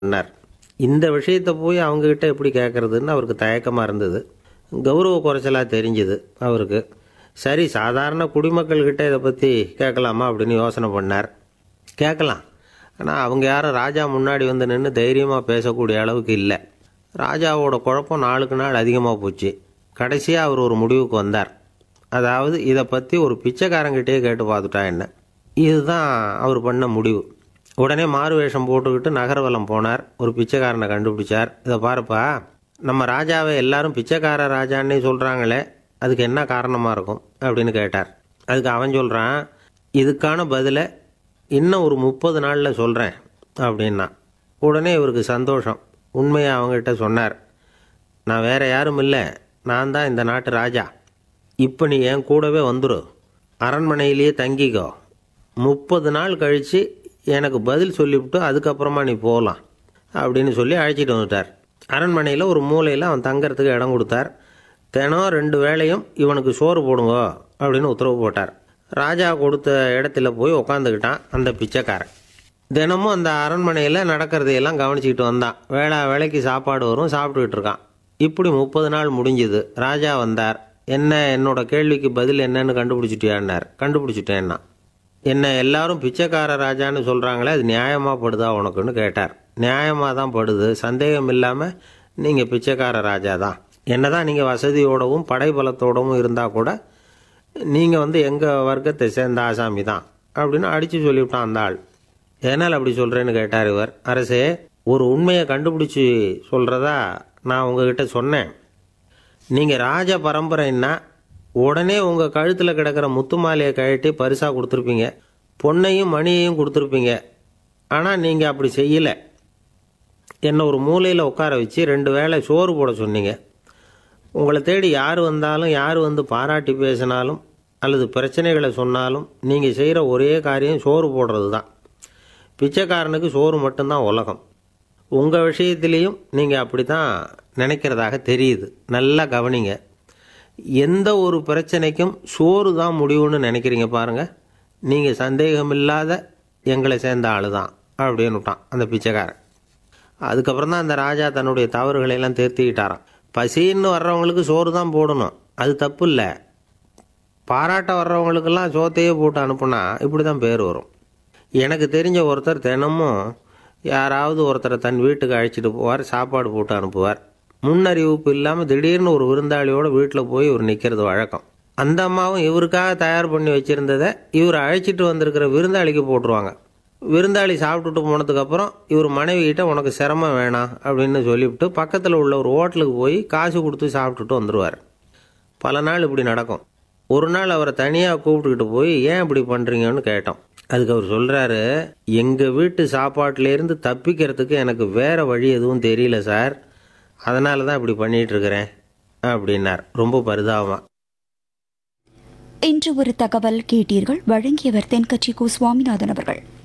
பண்ணார் இந்த விஷயத்தை போய் அவங்கக்கிட்ட எப்படி கேட்குறதுன்னு அவருக்கு தயக்கமாக இருந்தது கௌரவ குறைச்சலாக தெரிஞ்சுது அவருக்கு சரி சாதாரண குடிமக்கள்கிட்ட இதை பற்றி கேட்கலாமா அப்படின்னு யோசனை பண்ணார் கேட்கலாம் ஆனால் அவங்க யாரும் ராஜா முன்னாடி வந்து நின்று தைரியமாக பேசக்கூடிய அளவுக்கு இல்லை ராஜாவோட குழப்பம் நாளுக்கு நாள் அதிகமாக போச்சு கடைசியாக அவர் ஒரு முடிவுக்கு வந்தார் அதாவது இதை பற்றி ஒரு பிச்சைக்காரங்கிட்டே கேட்டு பார்த்துட்டா என்ன இதுதான் அவர் பண்ண முடிவு உடனே மாறு வேஷம் போட்டுக்கிட்டு நகர்வலம் போனார் ஒரு பிச்சைக்காரனை கண்டுபிடிச்சார் இதை பாருப்பா நம்ம ராஜாவை எல்லாரும் பிச்சைக்கார ராஜான்னே சொல்கிறாங்களே அதுக்கு என்ன காரணமாக இருக்கும் அப்படின்னு கேட்டார் அதுக்கு அவன் சொல்கிறான் இதுக்கான பதிலை இன்னும் ஒரு முப்பது நாளில் சொல்கிறேன் அப்படின்னா உடனே இவருக்கு சந்தோஷம் உண்மையை அவங்ககிட்ட சொன்னார் நான் வேற யாரும் இல்லை நான் தான் இந்த நாட்டு ராஜா இப்போ நீ என் கூடவே வந்துரு அரண்மனையிலேயே தங்கிக்கோ முப்பது நாள் கழித்து எனக்கு பதில் சொல்லிவிட்டு அதுக்கப்புறமா நீ போகலாம் அப்படின்னு சொல்லி அழைச்சிட்டு வந்துட்டார் அரண்மனையில் ஒரு மூலையில் அவன் தங்கறதுக்கு இடம் கொடுத்தார் தினம் ரெண்டு வேளையும் இவனுக்கு சோறு போடுங்க அப்படின்னு உத்தரவு போட்டார் ராஜா கொடுத்த இடத்துல போய் உக்காந்துக்கிட்டான் அந்த பிச்சைக்காரன் தினமும் அந்த அரண்மனையில் நடக்கிறதையெல்லாம் கவனிச்சிக்கிட்டு வந்தான் வேளா வேலைக்கு சாப்பாடு வரும் சாப்பிட்டுக்கிட்டு இருக்கான் இப்படி முப்பது நாள் முடிஞ்சுது ராஜா வந்தார் என்ன என்னோட கேள்விக்கு பதில் என்னன்னு கண்டுபிடிச்சிட்டியான்னார் கண்டுபிடிச்சிட்டேன்னா என்ன எல்லாரும் பிச்சைக்கார ராஜான்னு சொல்கிறாங்களே அது நியாயமாக படுதா உனக்குன்னு கேட்டார் நியாயமாக தான் படுது சந்தேகம் இல்லாமல் நீங்கள் பிச்சைக்கார ராஜா தான் என்னதான் நீங்கள் வசதியோடவும் படைபலத்தோடவும் இருந்தால் கூட நீங்கள் வந்து எங்கள் வர்க்கத்தை சேர்ந்த ஆசாமி தான் அப்படின்னு அடித்து சொல்லிவிட்டான் அந்த ஆள் எதனால் அப்படி சொல்கிறேன்னு கேட்டார் இவர் அரசே ஒரு உண்மையை கண்டுபிடிச்சி சொல்கிறதா நான் உங்ககிட்ட சொன்னேன் நீங்கள் ராஜ பரம்பரைன்னா உடனே உங்கள் கழுத்தில் கிடக்கிற முத்து மாலையை கழட்டி பரிசாக கொடுத்துருப்பீங்க பொண்ணையும் மணியையும் கொடுத்துருப்பீங்க ஆனால் நீங்கள் அப்படி செய்யலை என்னை ஒரு மூலையில் உட்கார வச்சு ரெண்டு வேளை சோறு போட சொன்னீங்க உங்களை தேடி யார் வந்தாலும் யார் வந்து பாராட்டி பேசினாலும் அல்லது பிரச்சனைகளை சொன்னாலும் நீங்கள் செய்கிற ஒரே காரியம் சோறு போடுறது தான் பிச்சைக்காரனுக்கு சோறு மட்டும்தான் உலகம் உங்கள் விஷயத்திலையும் நீங்கள் அப்படி தான் நினைக்கிறதாக தெரியுது நல்லா கவனிங்க எந்த ஒரு பிரச்சனைக்கும் சோறு தான் முடிவுன்னு நினைக்கிறீங்க பாருங்கள் நீங்கள் சந்தேகமில்லாத எங்களை சேர்ந்த ஆள் தான் அப்படின்னு விட்டான் அந்த பிச்சைக்காரன் அதுக்கப்புறம் தான் அந்த ராஜா தன்னுடைய தவறுகளை எல்லாம் திருத்திக்கிட்டாராம் பசின்னு வர்றவங்களுக்கு சோறு தான் போடணும் அது தப்பு இல்லை பாராட்ட வர்றவங்களுக்கெல்லாம் சோத்தையே போட்டு அனுப்புனா இப்படி தான் பேர் வரும் எனக்கு தெரிஞ்ச ஒருத்தர் தினமும் யாராவது ஒருத்தரை தன் வீட்டுக்கு அழைச்சிட்டு போவார் சாப்பாடு போட்டு அனுப்புவார் முன்னறிவிப்பு இல்லாமல் திடீர்னு ஒரு விருந்தாளியோட வீட்டில் போய் இவர் நிற்கிறது வழக்கம் அந்த அம்மாவும் இவருக்காக தயார் பண்ணி வச்சுருந்ததை இவர் அழைச்சிட்டு வந்திருக்கிற விருந்தாளிக்கு போட்டுருவாங்க விருந்தாளி சாப்பிட்டுட்டு போனதுக்கப்புறம் இவர் மனைவி கிட்ட உனக்கு சிரமம் வேணாம் அப்படின்னு சொல்லிவிட்டு பக்கத்தில் உள்ள ஒரு ஹோட்டலுக்கு போய் காசு கொடுத்து சாப்பிட்டுட்டு வந்துடுவார் பல நாள் இப்படி நடக்கும் ஒரு நாள் அவரை தனியாக கூப்பிட்டுக்கிட்டு போய் ஏன் இப்படி பண்ணுறீங்கன்னு கேட்டோம் அதுக்கு அவர் சொல்கிறாரு எங்கள் வீட்டு சாப்பாட்டிலேருந்து தப்பிக்கிறதுக்கு எனக்கு வேறு வழி எதுவும் தெரியல சார் அதனால தான் இப்படி பண்ணிகிட்டு இருக்கிறேன் அப்படின்னார் ரொம்ப பரிதாபமாக இன்று ஒரு தகவல் கேட்டீர்கள் வழங்கியவர் தென்கட்சி கு சுவாமிநாதன் அவர்கள்